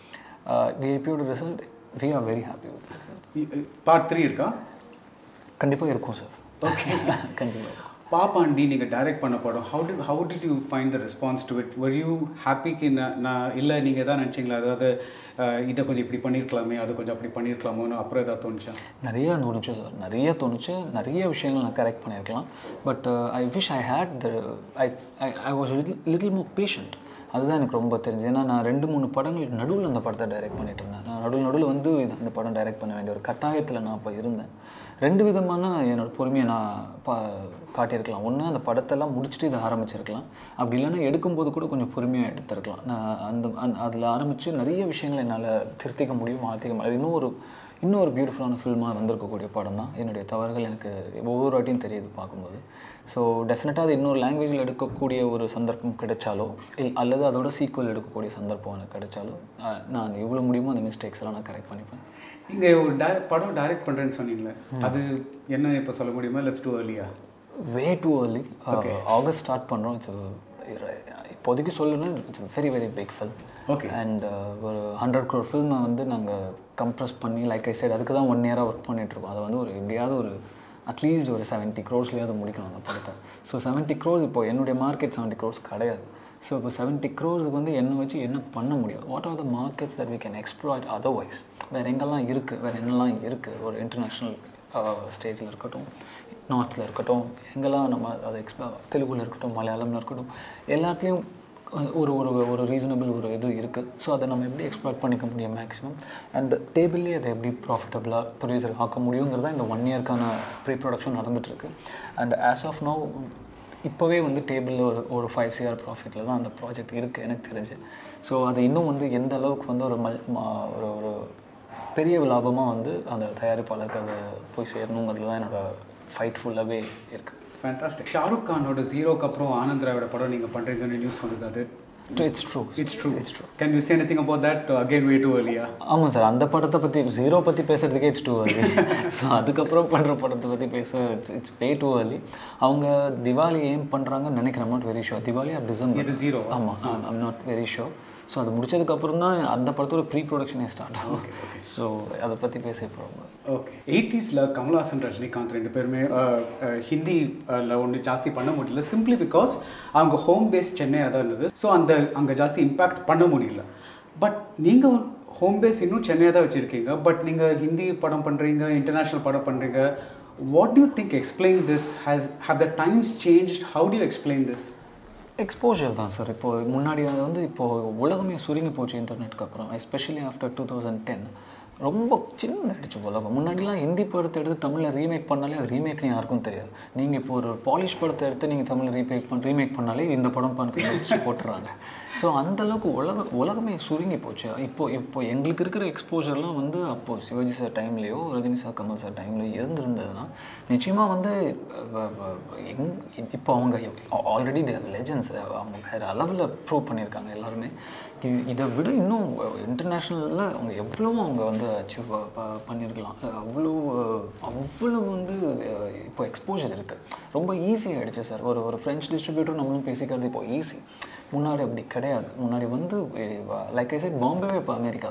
விஐபியோட result we are very happy with result part three இருக்கா கண்டிப்பாக இருக்கும் sir okay கண்டிப்பாக பாப்பாண்டி நீங்கள் டைரக்ட் பண்ண படம் how d how did you find the response to it were you ஹாப்பிக்கு நான் நான் இல்லை நீங்கள் தான் நினச்சிங்களா அதாவது அஹ், இதை கொஞ்சம் இப்படி பண்ணியிருக்கலாமே அதை கொஞ்சம் அப்படி பண்ணியிருக்கலாமோன்னு அப்புறம் ஏதாவது தோணுச்சா நிறைய தோணுச்சு சார் நிறைய தோணுச்சு நிறைய விஷயங்கள் நான் கரெக்ட் பண்ணியிருக்கலாம் but I wish I had the I I I was little little more patient அதுதான் எனக்கு ரொம்ப தெரிஞ்சது ஏன்னா நான் ரெண்டு மூணு படங்கள் நடுவில் அந்த படத்தை டைரக்ட் பண்ணிட்டு இருந்தேன் நான் நடுவில் நடுவில் வந்து இது அந்த படம் டைரக்ட் பண்ண வேண்டிய ஒரு கட்டாயத்தில் நான் அப்போ இருந்தேன் ரெண்டு விதமான என்னோட பொறுமையை நான் பா காட்டியிருக்கலாம் ஒன்று அந்த படத்தெல்லாம் முடிச்சுட்டு இதை ஆரம்பிச்சிருக்கலாம் அப்படி இல்லைன்னா எடுக்கும்போது கூட கொஞ்சம் பொறுமையாக எடுத்திருக்கலாம் நான் அந்த அந்த அதில் ஆரம்பித்து நிறைய விஷயங்களை என்னால் திருத்திக்க முடியும் மாற்றிக்க முடியும் இன்னும் ஒரு இன்னும் ஒரு பியூட்டிஃபுல்லான ஃபில்மாக வந்திருக்கக்கூடிய படம் தான் என்னுடைய தவறுகள் எனக்கு ஒவ்வொரு வாட்டியும் தெரியுது பார்க்கும்போது ஸோ டெஃபினட்டாக அது இன்னொரு லாங்குவேஜில் எடுக்கக்கூடிய ஒரு சந்தர்ப்பம் கிடைச்சாலோ இல் அல்லது அதோட சீக்குவல் எடுக்கக்கூடிய சந்தர்ப்பம் எனக்கு கிடைச்சாலோ அஹ், நான் எவ்வளோ முடியுமோ அந்த மிஸ்டேக்ஸ் எல்லாம் நான் கரெக்ட் பண்ணிப்பேன் நீங்கள் ஒரு டை படம் டைரக்ட் பண்ணுறேன்னு சொன்னீங்களே அது என்ன இப்போ சொல்ல முடியுமா let's too earlier way too early August start பண்ணுறோம் இட்ஸ் இப்போதைக்கு சொல்லணும்னா it's very very big film Okay. And ஒரு ஹண்ட்ரட் க்ரோர் ஃபில்மை வந்து நாங்கள் கம்ப்ரஸ் பண்ணி லைக் ஐ சைடு அதுக்கு தான் ஒன் இயராக ஒர்க் பண்ணிகிட்ருக்கோம் அதை வந்து ஒரு எப்படியாவது ஒரு அட்லீஸ்ட் ஒரு செவன்ட்டி க்ரோர்ஸ்லேயாவது முடிக்கணும் அந்த படத்தை ஸோ செவன்ட்டி க்ரோர்ஸ் இப்போ என்னுடைய மார்க்கெட் செவன்ட்டி க்ரோர்ஸ் கிடையாது ஸோ இப்போ செவன்ட்டி க்ரோர்ஸுக்கு வந்து என்ன வச்சு என்ன பண்ண முடியும் what are the markets that we can exploit otherwise வேறு எங்கெல்லாம் இருக்குது வேறு என்னெல்லாம் இருக்குது ஒரு இன்டர்நேஷ்னல் ஸ்டேஜில் இருக்கட்டும் நார்த்தில் இருக்கட்டும் எங்கெல்லாம் நம்ம அதை எக்ஸ்ப்ளா தெலுங்குல இருக்கட்டும் மலையாளம்ல இருக்கட்டும் எல்லாத்துலேயும் ஒரு ஒரு ஒரு ரீசனபிள் ஒரு இது இருக்குது ஸோ அதை நம்ம எப்படி எக்ஸ்ப்ளாய்ட் பண்ணிக்க முடியும் மேக்ஸிமம் அண்ட் டேபிள்லேயே அதை எப்படி ப்ராஃபிட்டபுளாக ப்ரொடியூசர் ஆக்க முடியுங்கிறதா இந்த ஒன் இயர்க்கான ப்ரீ ப்ரொடக்ஷன் நடந்துகிட்ருக்கு அண்ட் ஆஸ் ஆஃப் நோ இப்போவே வந்து டேபிளில் ஒரு ஒரு ஃபைவ் சிஆர் ப்ராஃபிட்டில் தான் அந்த ப்ராஜெக்ட் இருக்குது எனக்கு தெரிஞ்சு ஸோ அது இன்னும் வந்து எந்த அளவுக்கு வந்து ஒரு மல் மா- ஒரு ஒரு பெரிய லாபமாக வந்து அந்த தயாரிப்பாளருக்கு அது போய் சேரணுங்கிறதுல தான் என்னோட ஃபைட் ஃபுல்லாகவே இருக்குது ஃபேண்டாஸ்டிக் ஷாருக் கானோட ஜீரோக்கு அப்புறம் ஆனந்த் ராயோட படம் நீங்கள் பண்ணுறீங்கன்னு நியூஸ் வந்தது அது it's true it's true it's true can you say anything about that again way too earlier ஆமாம் சார் அந்த படத்தை பற்றி ஜீரோ பற்றி பேசுறதுக்கே இட்ஸ் டூ early ஸோ அதுக்கப்புறம் பண்ணுற படத்தை பற்றி பேச it's it's way too early அவங்க திவாலி ஏம் பண்ணுறாங்கன்னு நினைக்கிறேன் not very sure Diwali or December இது ஜீரோ ஆமாம் I'm not very sure so அது முடிச்சதுக்கப்புறம் தான் அந்த படத்தோட ப்ரீ ப்ரொடக்ஷனே ஸ்டார்ட் ஆகும் ஸோ அதை பற்றி பேச இப்போ ரொம்ப ஓகே எயிட்டிஸில் கமல்ஹாசன் ரஜினிகாந்த் ரெண்டு பேருமே அஹ், அஹ், ஹிந்தியில் ஒன்று ஜாஸ்தி பண்ண முடியல சிம்பிளி பிகாஸ் அவங்க ஹோம் பேஸ் சென்னையாக தான் இருந்தது ஸோ அந்த அங்கே ஜாஸ்தி இம்பேக்ட் பண்ண முடியல பட் நீங்கள் ஹோம் பேஸ் இன்னும் சென்னையாக தான் வச்சுருக்கீங்க பட் நீங்கள் ஹிந்தி படம் பண்ணுறீங்க இன்டர்நேஷ்னல் படம் பண்ணுறீங்க what do think explain this has have the times change how to explain this exposure தான் சார் இப்போ முன்னாடி அது வந்து இப்போ உலகமே சுருங்கி போச்சு இன்டர்நெட்க்கு அப்புறம் especially after two thousand ten ரொம்ப சின்னதாயிடுச்சு உலகம் முன்னாடிலாம் ஹிந்தி படத்தை எடுத்து தமிழில் ரீமேக் பண்ணாலே அது ரீமேக்னு யாருக்கும் தெரியாது நீங்கள் இப்போ ஒரு பாலிஷ் படத்தை எடுத்து நீங்கள் தமிழில் ரீமேக் பண்ண ரீமேக் பண்ணாலே இந்த படம் பண்ணி போட்டுறாங்க ஸோ அந்தளவுக்கு உலக உலகமே சுருங்கி போச்சு இப்போ இப்போ எங்களுக்கு இருக்கிற எக்ஸ்போஜர்லாம் வந்து அப்போது சிவாஜி சார் டைம்லேயோ ரஜினி சார் கமல் சார் டைம்லேயோ இருந்திருந்ததுன்னா நிச்சயமாக வந்து வ- வ- எங் இப்போ அவங்க ஆல்ரெடி தேர் லெஜன்ஸ் அவங்க வேறு அளவில் ப்ரூவ் பண்ணியிருக்காங்க எல்லாருமே இது இதை விட இன்னும் இன்டர்நேஷ்னலில் அவங்க எவ்வளவோ அவங்க வந்து அச்சீவ் பண்ணியிருக்கலாம் அவ்வளோ அவ்வளோ வந்து அஹ், இப்போ எக்ஸ்போஜர் இருக்குது ரொம்ப ஈஸி ஆகிடுச்சு சார் ஒரு ஒரு ஃப்ரெஞ்ச் டிஸ்ட்ரிபியூட்டர் நம்மளும் பேசிக்கிறது இப்போ ஈஸி முன்னாடி அப்படி கிடையாது முன்னாடி வந்து லைக் ஐ சைட் பாம்பேவே இப்போ அமெரிக்கா தான்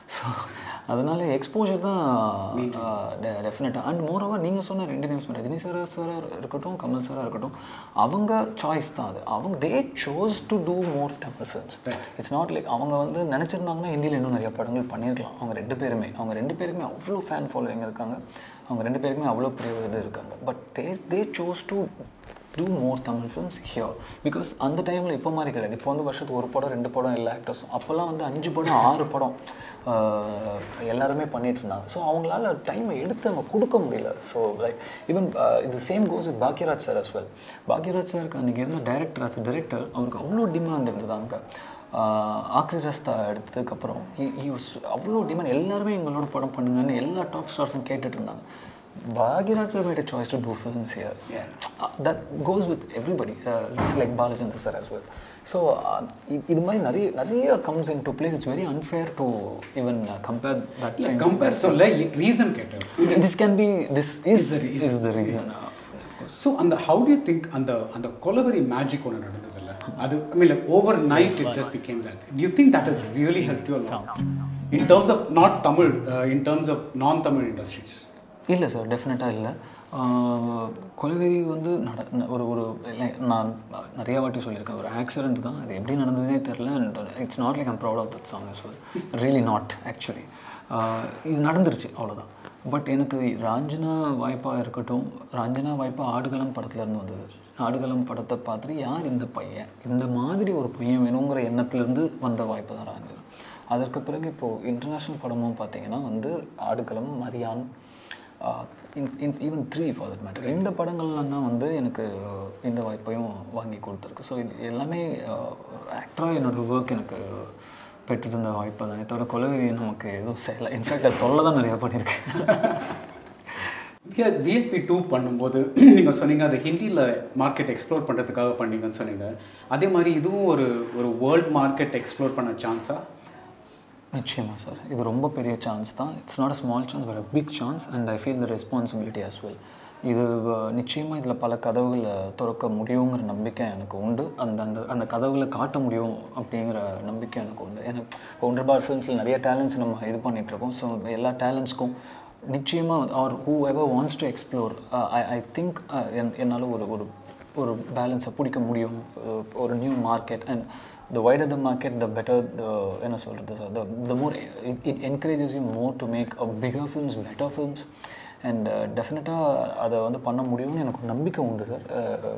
ஸோ அதனால எக்ஸ்போஜர் தான் டெஃபினட்டாக அண்ட் மோர் ஓவர் நீங்கள் சொன்ன ரெண்டு நேம்ஸ் ரஜினி சார் சாராக இருக்கட்டும் கமல் சாராக இருக்கட்டும் அவங்க சாய்ஸ் தான் அது அவங்க they chose to do more Tamil films it's not like அவங்க வந்து நினச்சிருந்தாங்கன்னா ஹிந்தியில் இன்னும் நிறைய படங்கள் பண்ணியிருக்கலாம் அவங்க ரெண்டு பேருமே அவங்க ரெண்டு பேருக்குமே அவ்வளோ ஃபேன் ஃபாலோவிங் இருக்காங்க அவங்க ரெண்டு பேருக்குமே அவ்வளோ பெரிய ஒரு இது இருக்காங்க but they they chose to do more Tamil films here because அந்த டைமில் இப்போ மாதிரி கிடையாது இப்போ வந்து வருஷத்துக்கு ஒரு படம் ரெண்டு படம் எல்லா ஆக்டர்ஸும் அப்போல்லாம் வந்து அஞ்சு படம் ஆறு படம் ஆஹ், எல்லாருமே பண்ணிட்டு இருந்தாங்க ஸோ அவங்களால டைமை எடுத்து அவங்க கொடுக்க முடியல ஸோ லைக் ஈவன் இது same goes with Bhagyaraj sir as well Bhagyaraj சாருக்கு அன்றைக்கி இருந்த டைரக்டர் அஸ் டைரக்டர் அவருக்கு அவ்வளோ டிமாண்ட் இருந்தது அங்கே ஆக்ரி ரஸ்தா எடுத்ததுக்கப்புறம் ஹி வாஸ் அவ்வளோ டிமாண்ட் எல்லாருமே எங்களோட படம் பண்ணுங்கன்னு எல்லா டாப் ஸ்டார்ஸும் கேட்டுட்டு இருந்தாங்க Bhagyaraj sir made choice to do films here that goes with everybody it's like Balachander sir as well so இது மாதிரி நிறைய நிறைய comes into place it's very unfair to even compare that compare சொல்ல ரீசன் கேட்டேன் this can be this is is the reason so அந்த how to think அந்த அந்த Kolaveri magic ஒன்று நடந்ததில்ல அது I mean overnight it just became that you think that is really help you in terms of not Tamil in terms of non Tamil industries இல்லை sir டெஃபினட்டாக இல்லை கொலவெறி வந்து நட ந- ஒரு ஒரு like நான் நிறையா வாட்டி சொல்லியிருக்கேன் ஒரு ஆக்சிடென்ட் தான் அது எப்படி நடந்ததுனே தெரில and it's not like I'm proud of that song as well really not actually இது நடந்துருச்சு அவ்வளோதான் பட் எனக்கு ராஞ்சனா வாய்ப்பாக இருக்கட்டும் ராஞ்சனா வாய்ப்பா ஆடுகளம் படத்துலேருந்து வந்தது ஆடுகளம் படத்தை பார்த்துட்டு யார் இந்த பையன் இந்த மாதிரி ஒரு பையன் வேணுங்கிற எண்ணத்துலேருந்து வந்த வாய்ப்பு தான் ராஞ்சனா அதற்கு பிறகு இப்போது இன்டர்நேஷ்னல் படமும் பார்த்தீங்கன்னா வந்து Aadukalam Maryan even three for that matter இந்த படங்கள்லாம் தான் வந்து எனக்கு இந்த வாய்ப்பையும் வாங்கி கொடுத்துருக்கு ஸோ இது எல்லாமே ஆக்டராக என்னோடய ஒர்க் எனக்கு பெற்று தந்த வாய்ப்பு தானே தவிர கொலவெறி நமக்கு எதுவும் செய்யலை இன்ஃபேக்ட் அது தொல்லை தான் நிறையா பண்ணியிருக்கேன் விஎஃப்பி டூ பண்ணும்போது நீங்கள் சொன்னீங்க அது ஹிந்தியில் மார்க்கெட் எக்ஸ்ப்ளோர் பண்ணுறதுக்காக பண்ணீங்கன்னு சொன்னீங்க அதே மாதிரி இதுவும் ஒரு ஒரு வேர்ல்ட் மார்க்கெட் எக்ஸ்ப்ளோர் பண்ண சான்ஸா நிச்சயமாக சார் இது ரொம்ப பெரிய சான்ஸ் தான் it's not a small chance but a big chance and I feel the responsibility as well இது நிச்சயமாக இதில் பல கதவுகளை திறக்க முடியுங்கிற நம்பிக்கை எனக்கு உண்டு அந்த அந்த அந்த கதவுகளை காட்ட முடியும் அப்படிங்கிற நம்பிக்கை எனக்கு உண்டு எனக்கு ஒன்றரை பார் ஃபிலிம்ஸில் நிறைய டேலண்ட்ஸ் நம்ம இது பண்ணிகிட்ருக்கோம் ஸோ எல்லா டேலண்ட்ஸ்க்கும் நிச்சயமாக are who ever wants to explore I I think என்னால் ஒரு ஒரு ஒரு பேலன்ஸை பிடிக்க முடியும் அஹ் ஒரு new market and the wider the market the better the என்ன சொல்கிறது sir the the more it, it encourages you more to make a bigger films better films and uh, டெஃபினட்டாக அதை வந்து பண்ண முடியும்னு எனக்கு ஒரு நம்பிக்கை உண்டு சார்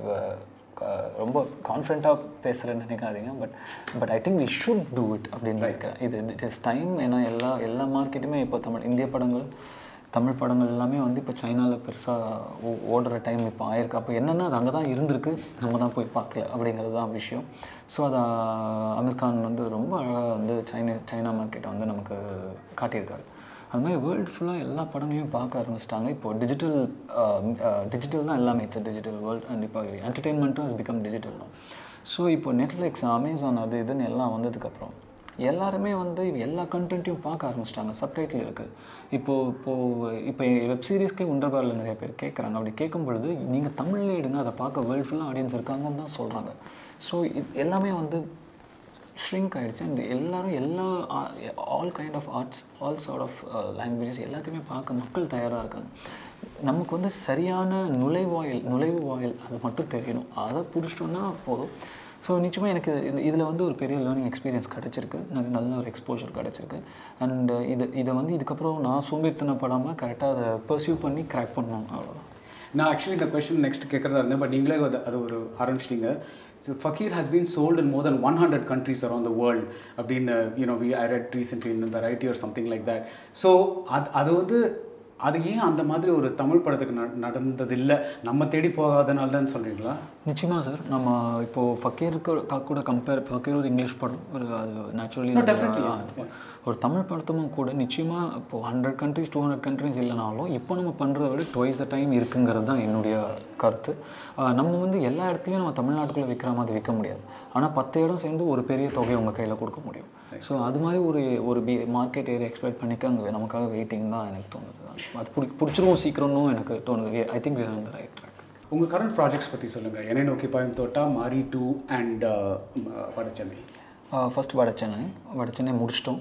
ரொம்ப கான்ஃபிடண்ட்டாக பேசுகிறேன்னு நினைக்காதீங்க but but I think we should do it அப்படின்னு நினைக்கிறேன் இது இட் இஸ் டைம் ஏன்னா எல்லா எல்லா மார்க்கெட்டுமே இப்போ தமிழ் இந்திய படங்கள் தமிழ் படங்கள் எல்லாமே வந்து இப்போ சைனாவில் பெருசாக ஓடுற டைம் இப்போ ஆயிருக்கு அப்போ என்னென்னா அது அங்கே தான் இருந்திருக்கு நம்ம தான் போய் பார்க்கல அப்படிங்கிறது தான் விஷயம் ஸோ அதை அமீர் கான் வந்து ரொம்ப அழகாக வந்து சைனா சைனா மார்க்கெட்டை வந்து நமக்கு காட்டியிருக்காரு அது மாதிரி வேர்ல்டு ஃபுல்லாக எல்லா படங்களையும் பார்க்க ஆரம்பிச்சிட்டாங்க இப்போ டிஜிட்டல் டிஜிட்டல் தான் எல்லாமே இட்ஸ் டிஜிட்டல் வேர்ல்ட் அண்ட் இப்போ என்டர்டெயின்மெண்ட்டும் ஹஸ் பிகம் டிஜிட்டல் தான் ஸோ இப்போ நெட்ஃப்ளிக்ஸ் அமேசான் அது இதுன்னு எல்லாம் வந்ததுக்கப்புறம் எல்லாருமே வந்து எல்லா கண்டென்ட்டையும் பார்க்க ஆரம்பிச்சிட்டாங்க சப்டைட்டில் இருக்குது இப்போது இப்போது இப்போ வெப் சீரிஸ்க்கே உண்டர்பாரில் நிறைய பேர் கேட்குறாங்க அப்படி கேட்கும் பொழுது நீங்கள் தமிழ்ல எடுங்க அதை பார்க்க வேர்ல்டு ஃபுல்லாக ஆடியன்ஸ் இருக்காங்கன்னு தான் சொல்கிறாங்க ஸோ எல்லாமே வந்து ஷ்ரிங்க் ஆகிடுச்சு அண்ட் எல்லாரும் எல்லா all kind of arts all sort of languages எல்லாத்தையுமே பார்க்க மக்கள் தயாராக இருக்காங்க நமக்கு வந்து சரியான நுழைவாயில் நுழைவு வாயில் அது மட்டும் தெரியணும் அதை பிடிச்சிட்டோன்னா போதும் ஸோ நிச்சயமாக எனக்கு இது இதில் வந்து ஒரு பெரிய லேர்னிங் எக்ஸ்பீரியன்ஸ் கிடச்சிருக்கு நல்ல நல்ல ஒரு எக்ஸ்போஜர் கிடச்சிருக்கு அண்ட் இது இதை வந்து இதுக்கப்புறம் நான் சோம்பேறித்தனப்படாமல் கரெக்டாக அதை பர்சியூ பண்ணி கிராக் பண்ணணும் அவ்வளோதான் நான் ஆக்சுவலி இந்த கொஸ்டின் நெக்ஸ்ட் கேட்குறதா இருந்தேன் பட் நீங்களே அது அது ஒரு ஆரம்பிச்சிட்டிங்க so Fakir has been sold in more then one hundred countries around the world அப்படின்னு you know we I read recently in the righty or something like that so அது அது வந்து அது ஏன் அந்த மாதிரி ஒரு தமிழ் படத்துக்கு ந நடந்ததில்லை நம்ம தேடி போகாதனால தான் சொல்கிறீங்களா நிச்சயமாக சார் நம்ம இப்போது ஃபக்கீருக்கு க- கூட கம்பேர் ஃபக்கீர் ஒரு இங்கிலீஷ் படம் ஒரு அது நேச்சுரலி ஒரு தமிழ் படத்தமும் கூட நிச்சயமாக இப்போது hundred countries two hundred countries இல்லைனாலும் இப்போ நம்ம பண்ணுறத விட டுவைஸ் த டைம் இருக்குங்கிறது தான் என்னுடைய கருத்து ஆஹ் நம்ம வந்து எல்லா இடத்துலையும் நம்ம தமிழ்நாட்டுக்குள்ளே விற்கிற மாதிரி விற்க முடியாது ஆனால் பத்து இடம் சேர்ந்து ஒரு பெரிய தொகையை உங்கள் கையில் கொடுக்க முடியும் ஸோ அது மாதிரி ஒரு ஒரு பி மார்க்கெட் ஏரியா எக்ஸ்பெக்ட் பண்ணிக்க அங்கே நமக்காக வெயிட்டிங் தான் எனக்கு தோணுது அது பிடி பிடிச்சிருவோம் சீக்கிரம்னு எனக்கு தோணுது I think we the right track உங்கள் கரண்ட் ப்ராஜெக்ட்ஸ் பற்றி சொல்லுங்கள் என்னை நோக்கி பாயம் தோட்டா மாரி டூ அண்ட் படச்சென்னை ஃபஸ்ட் வட சென்னை வட சென்னை முடிச்சிட்டோம்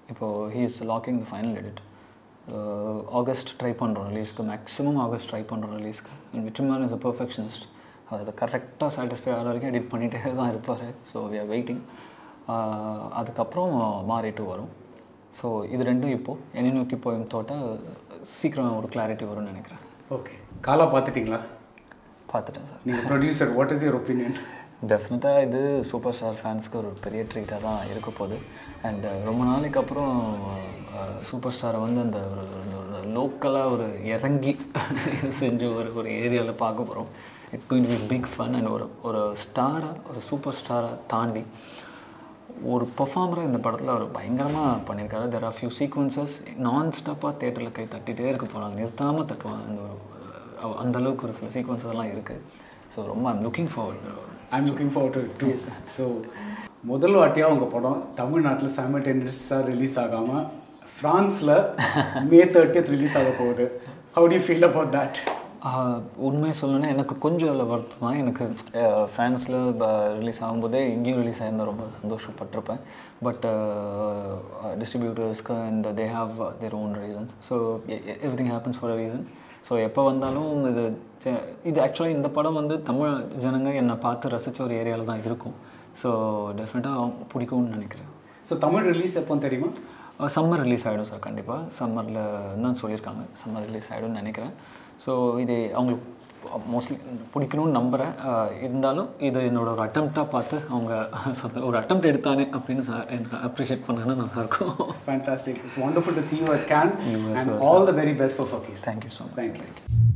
இப்போது he is locking the final edit August try பண்ணுறோம் ரிலீஸ்க்கு மேக்ஸிமம் ஆகஸ்ட் ட்ரை பண்ணுறோம் ரிலீஸ்க்கு and Vetrimaaran is a perfectionist அதை கரெக்டாக சாட்டிஸ்ஃபை ஆகிற வரைக்கும் எடிட் பண்ணிகிட்டே தான் இருப்பார் ஸோ வி ஆர் வெயிட்டிங் அதுக்கப்புறம் மாறிட்டு வரும் ஸோ இது ரெண்டும் இப்போது என்னை நோக்கி போயும் தோட்ட சீக்கிரம் ஒரு கிளாரிட்டி வரும்னு நினைக்கிறேன் ஓகே காலா பார்த்துட்டிங்களா பார்த்துட்டேன் சார் நீங்கள் producer what is your opinion டெஃபினட்டாக இது சூப்பர் ஸ்டார் ஃபேன்ஸ்க்கு ஒரு பெரிய ட்ரீட்டாக தான் இருக்க போகுது அண்ட் ரொம்ப நாளைக்கு அப்புறம் சூப்பர் ஸ்டாரை வந்து அந்த ஒரு லோக்கலாக ஒரு இறங்கி செஞ்சு ஒரு ஒரு ஏரியாவில் பார்க்க போகிறோம் it's going to be big fun and ஒரு ஒரு ஸ்டாரை ஒரு சூப்பர் ஸ்டாரை தாண்டி ஒரு பெர்ஃபார்மரை இந்த படத்தில் அவர் பயங்கரமாக பண்ணியிருக்காரு தெர் ஆர் ஃபியூ சீக்வன்சஸ் நான் ஸ்டாப்பாக தேட்டரில் கை தட்டிகிட்டே இருக்க போகிறாங்க நிறுத்தாமல் தட்டுவாங்க அந்த ஒரு அஹ் அந்த அளவுக்கு ஒரு சில சீக்வன்சஸ் எல்லாம் இருக்குது ஸோ ரொம்ப I'm looking forward I'm looking forward to do so முதல் வாட்டியாக உங்கள் படம் தமிழ்நாட்டில் சைமல்டேனியஸாக ரிலீஸ் ஆகாமல் ஃப்ரான்ஸில் மே தேர்ட்டியத் ரிலீஸ் ஆக போகுது how to feel about that உண்மையை சொல்லணும்னா எனக்கு கொஞ்சம் அதில் வருத்தம் தான் எனக்கு ஃப்ரான்ஸில் ரிலீஸ் ஆகும்போதே இங்கேயும் ரிலீஸ் ஆயிருந்தா ரொம்ப சந்தோஷப்பட்டிருப்பேன் பட் டிஸ்ட்ரிபியூட்டர்ஸ்க்கு இந்த they have their own reasons so everything happens for a reason so எப்போ வந்தாலும் இது ச- இது ஆக்சுவலாக இந்த படம் வந்து தமிழ் ஜனங்க என்னை பார்த்து ரசித்த ஒரு ஏரியாவில் தான் இருக்கும் ஸோ டெஃபினட்டாக பிடிக்கும்னு நினைக்கிறேன் ஸோ தமிழ் ரிலீஸ் எப்போன்னு தெரியுமா சம்மர் ரிலீஸ் ஆகிடும் சார் கண்டிப்பாக சம்மரில் தான் சொல்லியிருக்காங்க சம்மர் ரிலீஸ் ஆகிடும்னு நினைக்கிறேன் ஸோ இது அவங்களுக்கு மோஸ்ட்லி பிடிக்கணும்னு நம்புகிறேன் அஹ் இருந்தாலும் இது என்னோட ஒரு அட்டம்ப்டாக பார்த்து அவங்க சொந்த ஒரு அட்டம் எடுத்தானே அப்படின்னு சார் எனக்கு அப்ரிஷியேட் பண்ணாங்கன்னா நல்லாயிருக்கும் fantastic it's wonderful to see you at Cannes and all the very best for Fakir. Thank you so much Thank you.